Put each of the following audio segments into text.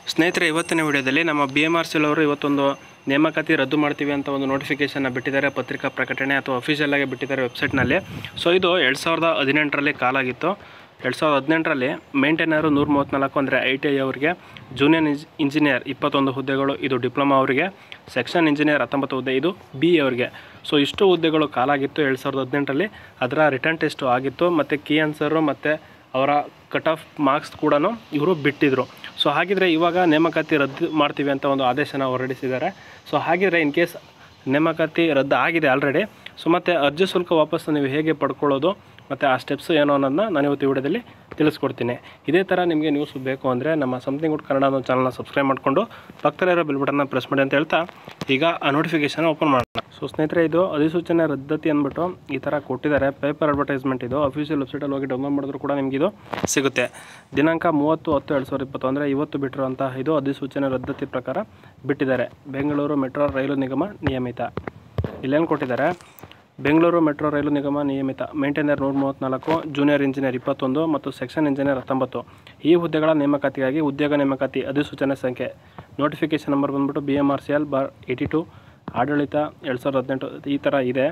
ಸ್ನೇಹಿತರೆ ಇವತ್ತಿನ ವಿಡಿಯೋದಲ್ಲಿ ನಮ್ಮ ಬಿ ಎಮ್ ಆರ್ ಸಿಲ್ ಅವರು ಇವತ್ತೊಂದು ನೇಮಕಾತಿ ರದ್ದು ಮಾಡ್ತೀವಿ ಅಂತ ಒಂದು ನೋಟಿಫಿಕೇಶನ್ನ ಬಿಟ್ಟಿದ್ದಾರೆ ಪತ್ರಿಕಾ ಪ್ರಕಟಣೆ ಅಥವಾ ಅಫಿಷಿಯಲ್ ಆಗಿ ಬಿಟ್ಟಿದ್ದಾರೆ ವೆಬ್ಸೈಟ್ನಲ್ಲಿ ಸೊ ಇದು ಎರಡು ಸಾವಿರದ ಹದಿನೆಂಟರಲ್ಲಿ ಕಾಲಾಗಿತ್ತು ಎರಡು ಸಾವಿರದ ಹದಿನೆಂಟರಲ್ಲಿ ಮೇಂಟೈನರು ನೂರ ಮೂವತ್ತ್ನಾಲ್ಕು ಅಂದರೆ ಐ ಟಿ ಐ ಅವರಿಗೆ ಜೂನಿಯರ್ ಇಂಜ್ ಇಂಜಿನಿಯರ್ ಇಪ್ಪತ್ತೊಂದು ಹುದ್ದೆಗಳು ಇದು ಡಿಪ್ಲೊಮಾ ಅವರಿಗೆ ಸೆಕ್ಷನ್ ಇಂಜಿನಿಯರ್ ಹತ್ತೊಂಬತ್ತು ಹುದ್ದೆ ಇದು ಬಿ ಅವರಿಗೆ ಸೊ ಇಷ್ಟು ಹುದ್ದೆಗಳು ಕಾಲಾಗಿತ್ತು ಎರಡು ಸಾವಿರದ ಹದಿನೆಂಟರಲ್ಲಿ ಅದರ ರಿಟರ್ನ್ ಟೆಸ್ಟು ಆಗಿತ್ತು ಮತ್ತು ಕೀ ಆನ್ಸರು ಮತ್ತು ಅವರ ಕಟ್ ಆಫ್ ಮಾರ್ಕ್ಸ್ ಕೂಡ ಇವರು ಬಿಟ್ಟಿದ್ರು ಸೊ ಹಾಗಿದ್ರೆ ಇವಾಗ ನೇಮಕಾತಿ ರದ್ದು ಮಾಡ್ತೀವಿ ಅಂತ ಒಂದು ಆದೇಶನ ಹೊರಡಿಸಿದ್ದಾರೆ ಸೊ ಹಾಗಿದ್ರೆ ಇನ್ ಕೇಸ್ ನೇಮಕಾತಿ ರದ್ದು ಆಗಿದೆ ಆಲ್ರೆಡಿ ಸೊ ಮತ್ತು ಅರ್ಜಿ ಶುಲ್ಕ ವಾಪಸ್ ನೀವು ಹೇಗೆ ಪಡ್ಕೊಳ್ಳೋದು ಮತ್ತು ಆ ಸ್ಟೆಪ್ಸ್ ಏನು ಅನ್ನೋದನ್ನ ನಾನು ಇವತ್ತು ಈ ವಿಡಿಯೋದಲ್ಲಿ ತಿಳಿಸ್ಕೊಡ್ತೀನಿ ಇದೇ ಥರ ನಿಮಗೆ ನ್ಯೂಸ್ ಬೇಕು ಅಂದರೆ ನಮ್ಮ ಸಮಥಿಂಗ್ ಗುಡ್ ಕನ್ನಡ ಅನ್ನೋ ಚಾನಲ್ನ ಸಬ್ಸ್ಕ್ರೈಬ್ ಮಾಡಿಕೊಂಡು ಪಕ್ಕದಲ್ಲಿರೋ ಬೆಲ್ ಬಟನ್ನ ಪ್ರೆಸ್ ಮಾಡಿ ಅಂತ ಹೇಳ್ತಾ ಈಗ ಆ ನೋಟಿಫಿಕೇಶನ್ ಓಪನ್ ಮಾಡೋಣ ಸೊ ಸ್ನೇಹಿತರೆ ಇದು ಅಧಿಸೂಚನೆ ರದ್ದತಿ ಅಂದ್ಬಿಟ್ಟು ಈ ಥರ ಕೊಟ್ಟಿದ್ದಾರೆ ಪೇಪರ್ ಅಡ್ವರ್ಟೈಸ್ಮೆಂಟ್ ಇದು ಅಫಿಷಿಯಲ್ ವೆಬ್ಸೈಟಲ್ಲಿ ಹೋಗಿ ಡೌನ್ಲೋಡ್ ಮಾಡಿದ್ರು ಕೂಡ ನಿಮಗೆ ಇದು ಸಿಗುತ್ತೆ ದಿನಾಂಕ ಮೂವತ್ತು ಹತ್ತು ಎರಡು ಸಾವಿರದ ಇಪ್ಪತ್ತು ಅಂದರೆ ಇವತ್ತು ಬಿಟ್ಟಿರುವಂತಹ ಇದು ಅಧಿಸೂಚನೆ ರದ್ದತಿ ಪ್ರಕಾರ ಬಿಟ್ಟಿದ್ದಾರೆ ಬೆಂಗಳೂರು ಮೆಟ್ರೋ ರೈಲು ನಿಗಮ ನಿಯಮಿತ ಇಲ್ಲೇನು ಕೊಟ್ಟಿದ್ದಾರೆ ಬೆಂಗಳೂರು ಮೆಟ್ರೋ ರೈಲು ನಿಗಮ ನಿಯಮಿತ ಮೇಂಟೈನರ್ ನೂರ ಮೂವತ್ತ್ನಾಲ್ಕು ಜೂನಿಯರ್ ಇಂಜಿನಿಯರ್ ಇಪ್ಪತ್ತೊಂದು ಮತ್ತು ಸೆಕ್ಷನ್ ಇಂಜಿನಿಯರ್ ಹತ್ತೊಂಬತ್ತು ಈ ಹುದ್ದೆಗಳ ನೇಮಕಾತಿಗಾಗಿ ಉದ್ಯೋಗ ನೇಮಕಾತಿ ಅಧಿಸೂಚನೆ ಸಂಖ್ಯೆ ನೋಟಿಫಿಕೇಶನ್ ನಂಬರ್ ಬಂದ್ಬಿಟ್ಟು B M R C L bar eighty two ಆಡಳಿತ ಎರಡು ಸಾವಿರದ ಹದಿನೆಂಟು ಈ ಥರ ಇದೆ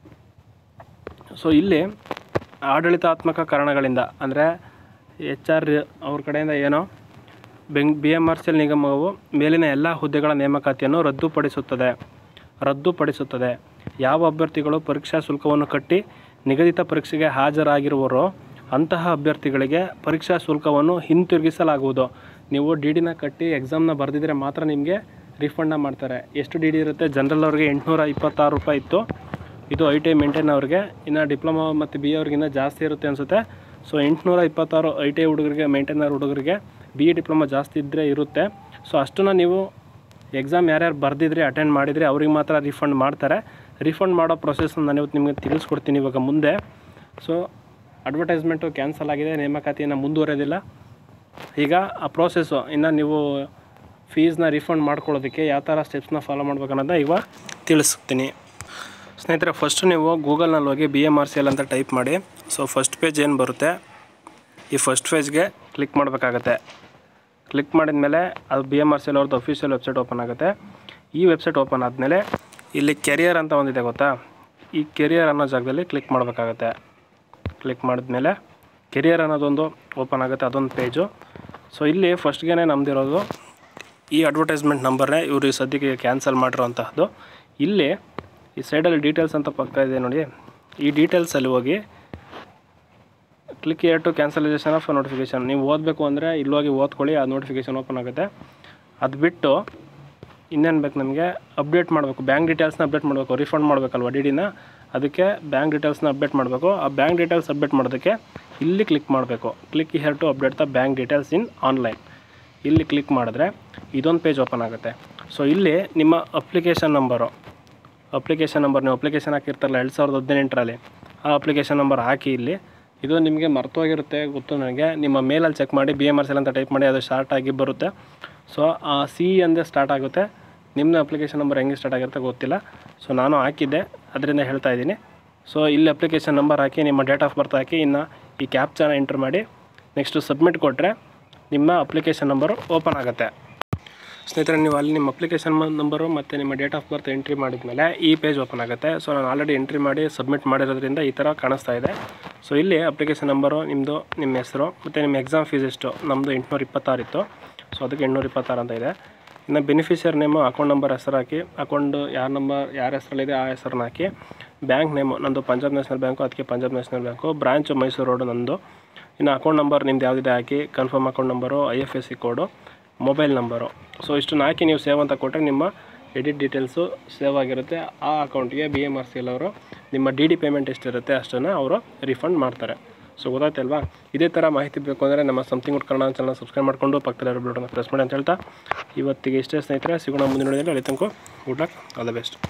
ಸೊ ಇಲ್ಲಿ ಆಡಳಿತಾತ್ಮಕ ಕಾರಣಗಳಿಂದ ಅಂದರೆ ಎಚ್ ಆರ್ ಅವ್ರ ಕಡೆಯಿಂದ ಏನೋ ಬೆಂಗ್ B M R C L ನಿಗಮವು ಮೇಲಿನ ಎಲ್ಲ ಹುದ್ದೆಗಳ ನೇಮಕಾತಿಯನ್ನು ರದ್ದುಪಡಿಸುತ್ತದೆ ರದ್ದುಪಡಿಸುತ್ತದೆ ಯಾವ ಅಭ್ಯರ್ಥಿಗಳು ಪರೀಕ್ಷಾ ಶುಲ್ಕವನ್ನು ಕಟ್ಟಿ ನಿಗದಿತ ಪರೀಕ್ಷೆಗೆ ಹಾಜರಾಗಿರುವರೋ ಅಂತಹ ಅಭ್ಯರ್ಥಿಗಳಿಗೆ ಪರೀಕ್ಷಾ ಶುಲ್ಕವನ್ನು ಹಿಂತಿರುಗಿಸಲಾಗುವುದು ನೀವು ಡಿ ಡಿನ ಕಟ್ಟಿ ಎಕ್ಸಾಮ್ನ ಬರೆದಿದ್ರೆ ಮಾತ್ರ ನಿಮಗೆ ರಿಫಂಡ್ನ ಮಾಡ್ತಾರೆ ಎಷ್ಟು ಡಿ ಡಿ ಇರುತ್ತೆ ಜನರಲ್ ಅವ್ರಿಗೆ ಎಂಟುನೂರ ಇಪ್ಪತ್ತಾರು ರೂಪಾಯಿ ಇತ್ತು ಇದು ಐ ಟಿ ಐ ಮೇಂಟೈನ್ ಅವ್ರಿಗೆ ಇನ್ನು ಡಿಪ್ಲೊಮಾ ಮತ್ತು ಬಿ ಅವ್ರಿಗಿನ್ನ ಜಾಸ್ತಿ ಇರುತ್ತೆ ಅನಿಸುತ್ತೆ ಸೊ ಎಂಟುನೂರ ಇಪ್ಪತ್ತಾರು ಐ ಟಿ ಐ ಹುಡುಗರಿಗೆ ಮೇಂಟೈನರ್ ಹುಡುಗರಿಗೆ ಬಿ ಎ ಡಿಪ್ಲೊಮಾ ಜಾಸ್ತಿ ಇದ್ದರೆ ಇರುತ್ತೆ ಸೊ ಅಷ್ಟನ್ನು ನೀವು ಎಕ್ಸಾಮ್ ಯಾರ್ಯಾರು ಬರೆದಿದ್ರೆ ಅಟೆಂಡ್ ಮಾಡಿದರೆ ಅವ್ರಿಗೆ ಮಾತ್ರ ರಿಫಂಡ್ ಮಾಡ್ತಾರೆ ರಿಫಂಡ್ ಮಾಡೋ ಪ್ರೊಸೆಸ್ ನಾನು ಇವತ್ತು ನಿಮಗೆ ತಿಳಿಸ್ಕೊಡ್ತೀನಿ ಇವಾಗ ಮುಂದೆ ಸೊ ಅಡ್ವರ್ಟೈಸ್ಮೆಂಟು ಕ್ಯಾನ್ಸಲ್ ಆಗಿದೆ ನೇಮಕಾತಿಯನ್ನು ಮುಂದುವರೆಯೋದಿಲ್ಲ ಈಗ ಆ ಪ್ರೋಸೆಸ್ಸು ಇನ್ನು ನೀವು ಫೀಸ್ನ ರಿಫಂಡ್ ಮಾಡ್ಕೊಳ್ಳೋದಕ್ಕೆ ಯಾವ ಥರ ಸ್ಟೆಪ್ಸ್ನ ಫಾಲೋ ಮಾಡ್ಬೇಕು ಅನ್ನೋದನ್ನ ಇವಾಗ ತಿಳಿಸ್ತೀನಿ ಸ್ನೇಹಿತರೆ ಫಸ್ಟು ನೀವು ಗೂಗಲ್ನಲ್ಲಿ ಹೋಗಿ B M R C L ಅಂತ ಟೈಪ್ ಮಾಡಿ ಸೊ ಫಸ್ಟ್ ಪೇಜ್ ಏನು ಬರುತ್ತೆ ಈ ಫಸ್ಟ್ ಪೇಜ್ಗೆ ಕ್ಲಿಕ್ ಮಾಡಬೇಕಾಗತ್ತೆ ಕ್ಲಿಕ್ ಮಾಡಿದ ಮೇಲೆ ಅದು B M R C L ಅವ್ರದ್ದು ಅಫಿಷಿಯಲ್ ವೆಬ್ಸೈಟ್ ಓಪನ್ ಆಗುತ್ತೆ ಈ ವೆಬ್ಸೈಟ್ ಓಪನ್ ಆದಮೇಲೆ ಇಲ್ಲಿ ಕೆರಿಯರ್ ಅಂತ ಒಂದಿದೆ ಗೊತ್ತಾ ಈ ಕೆರಿಯರ್ ಅನ್ನೋ ಜಾಗದಲ್ಲಿ ಕ್ಲಿಕ್ ಮಾಡಬೇಕಾಗತ್ತೆ ಕ್ಲಿಕ್ ಮಾಡಿದ್ಮೇಲೆ ಕೆರಿಯರ್ ಅನ್ನೋದೊಂದು ಓಪನ್ ಆಗುತ್ತೆ ಅದೊಂದು ಪೇಜು ಸೊ ಇಲ್ಲಿ ಫಸ್ಟ್ಗೆ ನಮ್ಮದಿರೋದು ಈ ಅಡ್ವರ್ಟೈಸ್ಮೆಂಟ್ ನಂಬರ್ನೇ ಇವರು ಈ ಸದ್ಯಕ್ಕೆ ಕ್ಯಾನ್ಸಲ್ ಮಾಡಿರೋಂತಹದ್ದು ಇಲ್ಲಿ ಈ ಸೈಡಲ್ಲಿ ಡೀಟೇಲ್ಸ್ ಅಂತ ಪಕ್ಕ ಇದೆ ನೋಡಿ ಈ ಡೀಟೇಲ್ಸಲ್ಲಿ ಹೋಗಿ click here to cancellation of notification ನೀವು ಓದಬೇಕು ಅಂದರೆ ಇಲ್ಲೋಗಿ ಓದ್ಕೊಳ್ಳಿ ಆ ನೋಟಿಫಿಕೇಷನ್ ಓಪನ್ ಆಗುತ್ತೆ ಅದು ಬಿಟ್ಟು ಇನ್ನೇನು ಬೇಕು ನಮಗೆ ಅಪ್ಡೇಟ್ ಮಾಡಬೇಕು ಬ್ಯಾಂಕ್ ಡೀಟೇಲ್ಸ್ನ ಅಪ್ಡೇಟ್ ಮಾಡಬೇಕು ರಿಫಂಡ್ ಮಾಡಬೇಕಲ್ವ ಡಿ ಡಿನ ಅದಕ್ಕೆ ಬ್ಯಾಂಕ್ ಡೀಟೇಲ್ಸ್ನ ಅಪ್ಡೇಟ್ ಮಾಡಬೇಕು ಆ ಬ್ಯಾಂಕ್ ಡೀಟೇಲ್ಸ್ ಅಪ್ಡೇಟ್ ಮಾಡೋದಕ್ಕೆ ಇಲ್ಲಿ ಕ್ಲಿಕ್ ಮಾಡಬೇಕು click here to update the bank details in online ಇಲ್ಲಿ ಕ್ಲಿಕ್ ಮಾಡಿದ್ರೆ ಇದೊಂದು ಪೇಜ್ ಓಪನ್ ಆಗುತ್ತೆ ಸೊ ಇಲ್ಲಿ ನಿಮ್ಮ ಅಪ್ಲಿಕೇಶನ್ ನಂಬರು ಅಪ್ಲಿಕೇಶನ್ ನಂಬರ್ ನೀವು ಅಪ್ಲಿಕೇಶನ್ ಹಾಕಿರ್ತಾರಲ್ಲ ಎರಡು ಸಾವಿರದ ಹದಿನೆಂಟರಲ್ಲಿ ಆ ಅಪ್ಲಿಕೇಶನ್ ನಂಬರ್ ಹಾಕಿ ಇಲ್ಲಿ ಇದು ನಿಮಗೆ ಮರ್ತೋಗಿರುತ್ತೆ ಗೊತ್ತು ನನಗೆ ನಿಮ್ಮ ಮೇಲಲ್ಲಿ ಚೆಕ್ ಮಾಡಿ ಬಿ ಎಮ್ ಆರ್ ಸೆಲ್ ಅಂತ ಟೈಪ್ ಮಾಡಿ ಅದು ಸ್ಟಾರ್ಟ್ ಆಗಿ ಬರುತ್ತೆ ಸೊ ಆ ಸಿ ಅಂದೇ ಸ್ಟಾರ್ಟ್ ಆಗುತ್ತೆ ನಿಮ್ಮ ಅಪ್ಲಿಕೇಶನ್ ನಂಬರ್ ಹೆಂಗೆ ಸ್ಟಾರ್ಟ್ ಆಗಿರುತ್ತೆ ಗೊತ್ತಿಲ್ಲ ಸೊ ನಾನು ಹಾಕಿದ್ದೆ ಅದರಿಂದ ಹೇಳ್ತಾ ಇದ್ದೀನಿ ಸೊ ಇಲ್ಲಿ ಅಪ್ಲಿಕೇಶನ್ ನಂಬರ್ ಹಾಕಿ ನಿಮ್ಮ ಡೇಟ್ ಆಫ್ ಬರ್ತ್ ಹಾಕಿ ಇನ್ನು ಈ ಕ್ಯಾಪ್ಚಾನ ಎಂಟ್ರ್ ಮಾಡಿ ನೆಕ್ಸ್ಟು ಸಬ್ಮಿಟ್ ಕೊಟ್ಟರೆ ನಿಮ್ಮ ಅಪ್ಲಿಕೇಶನ್ ನಂಬರು ಓಪನ್ ಆಗುತ್ತೆ ಸ್ನೇಹಿತರೆ ನೀವು ಅಲ್ಲಿ ನಿಮ್ಮ ಅಪ್ಲಿಕೇಶನ್ ನಂಬರು ಮತ್ತು ನಿಮ್ಮ ಡೇಟ್ ಆಫ್ ಬರ್ತ್ ಎಂಟ್ರಿ ಮಾಡಿದ್ಮೇಲೆ ಈ ಪೇಜ್ ಓಪನ್ ಆಗುತ್ತೆ ಸೊ ನಾನು ಆಲ್ರೆಡಿ ಎಂಟ್ರಿ ಮಾಡಿ ಸಬ್ಮಿಟ್ ಮಾಡಿರೋದ್ರಿಂದ ಈ ಥರ ಕಾಣಿಸ್ತಾ ಇದೆ ಸೊ ಇಲ್ಲಿ ಅಪ್ಲಿಕೇಶನ್ ನಂಬರು ನಿಮ್ಮದು ನಿಮ್ಮ ಹೆಸರು ಮತ್ತು ನಿಮ್ಮ ಎಕ್ಸಾಮ್ ಫೀಸ್ ಎಷ್ಟು ನಮ್ಮದು ಎಂಟುನೂರ ಇಪ್ಪತ್ತಾರು ಇತ್ತು ಸೊ ಅದಕ್ಕೆ ಎಂಟುನೂರ ಇಪ್ಪತ್ತಾರು ಅಂತ ಇದೆ ಇನ್ನು ಬೆನಿಫಿಷಿಯರ್ ನೇಮು ಅಕೌಂಟ್ ನಂಬರ್ ಹೆಸರು ಹಾಕಿ ಅಕೌಂಟ್ ಯಾರ ನಂಬರ್ ಯಾರ ಹೆಸರಲ್ಲಿದೆ ಆ ಹೆಸರನ್ನ ಹಾಕಿ ಬ್ಯಾಂಕ್ ನೇಮು ನಂದು ಪಂಜಾಬ್ ನ್ಯಾಷನಲ್ ಬ್ಯಾಂಕು ಅದಕ್ಕೆ Punjab national bank branch Mysuru road ನಂದು ಇನ್ನು ಅಕೌಂಟ್ ನಂಬರ್ ನಿಮ್ದು ಯಾವುದಿದೆ ಹಾಕಿ confirm account number I F S C code mobile number so ಇಷ್ಟನ್ನು ಹಾಕಿ ನೀವು ಸೇವ್ ಅಂತ ಕೊಟ್ಟರೆ ನಿಮ್ಮ ಎಡಿಟ್ ಡೀಟೇಲ್ಸು ಸೇವ್ ಆಗಿರುತ್ತೆ ಆ ಅಕೌಂಟ್ಗೆ B M R C L ಅವರು ನಿಮ್ಮ ಡಿ ಡಿ ಪೇಮೆಂಟ್ ಎಷ್ಟಿರುತ್ತೆ ಅಷ್ಟನ್ನು ಅವರು ರಿಫಂಡ್ ಮಾಡ್ತಾರೆ ಸೊ ಗೊತ್ತಾಯ್ತಲ್ವಾ ಇದೇ ಥರ ಮಾಹಿತಿ ಬೇಕು ಅಂದರೆ ನಮ್ಮ something good Kannada channel subscribe ಮಾಡಿಕೊಂಡು ಪಕ್ಕದಲ್ಲಿ ಬಿಡೋಣ ಪ್ರೆಸ್ ಮಾಡಿ ಅಂತ ಹೇಳ್ತಾ ಇವತ್ತಿಗೆ ಇಷ್ಟೇ ಸ್ನೇಹಿತರೆ ಸಿಗೋಣ ಮುಂದಿನ ನೋಡಿದರೆ ಅಲ್ಲಿ ತನಕ good luck all the best